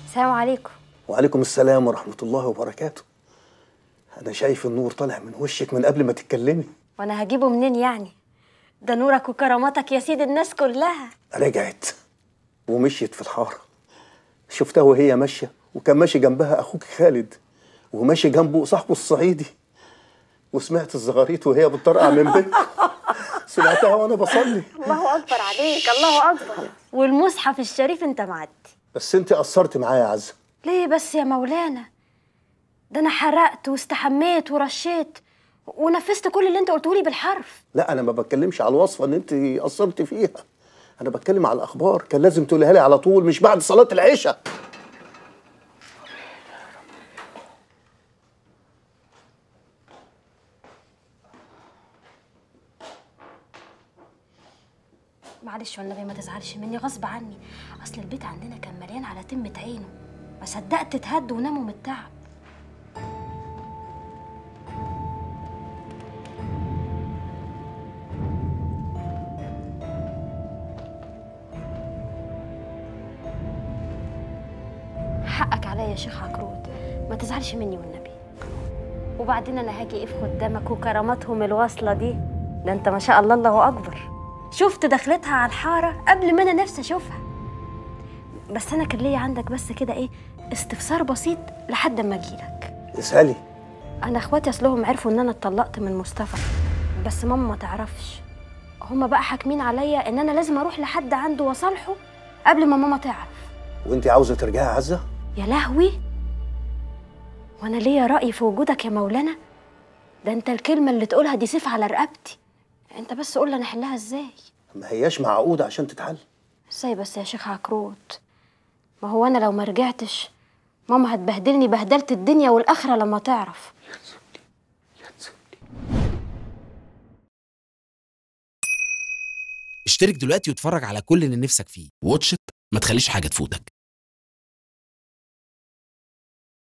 السلام عليكم وعليكم السلام ورحمة الله وبركاته أنا شايف النور طالع من وشك من قبل ما تتكلمي وانا هجيبه منين يعني ده نورك وكراماتك يا سيد الناس كلها رجعت ومشيت في الحارة شفتها وهي ماشية وكان ماشي جنبها أخوك خالد وماشي جنبه صاحبه الصعيدي وسمعت الزغاريت وهي بتطرقع من بيتكم سمعتها وأنا بصلي الله اكبر عليك الله اكبر والمصحف الشريف انت معدي بس أنت قصرت معايا يا عزة ليه بس يا مولانا ده انا حرقت واستحميت ورشيت ونفذت كل اللي انت قلته لي بالحرف لا أنا ما بتكلمش على الوصفة إن أنت قصرت فيها أنا بتكلم على الأخبار كان لازم تقولها لي على طول مش بعد صلاة العشاء معلش والنبي ما تزعلش مني غصب عني اصل البيت عندنا كان مليان على تمة عينه ما صدقت اتهد وناموا من التعب حقك عليا يا شيخ عكروت ما تزعلش مني والنبي وبعدين انا هاجي ايه في خدامك وكراماتهم الواصله دي ده انت ما شاء الله الله اكبر شفت دخلتها على الحاره قبل ما انا نفسي اشوفها بس انا كان ليا عندك بس كده ايه استفسار بسيط لحد ما اجيلك اسألي انا اخواتي اصلهم عرفوا ان انا اتطلقت من مصطفى بس ماما ما تعرفش هما بقى حاكمين عليا ان انا لازم اروح لحد عنده واصالحه قبل ما ماما تعرف وأنت عاوزة ترجعي يا عزة يا لهوي وانا ليا رأي في وجودك يا مولانا ده انت الكلمة اللي تقولها دي سيف على رقبتي انت بس قول لي انا احلها ازاي ما هياش معقودة عشان تتحل ازاي بس يا شيخ عكروت ما هو انا لو ما رجعتش ماما هتبهدلني بهدلة الدنيا والاخرة لما تعرف اشترك دلوقتي واتفرج على كل اللي نفسك فيه واتش إت، ما تخليش حاجة تفوتك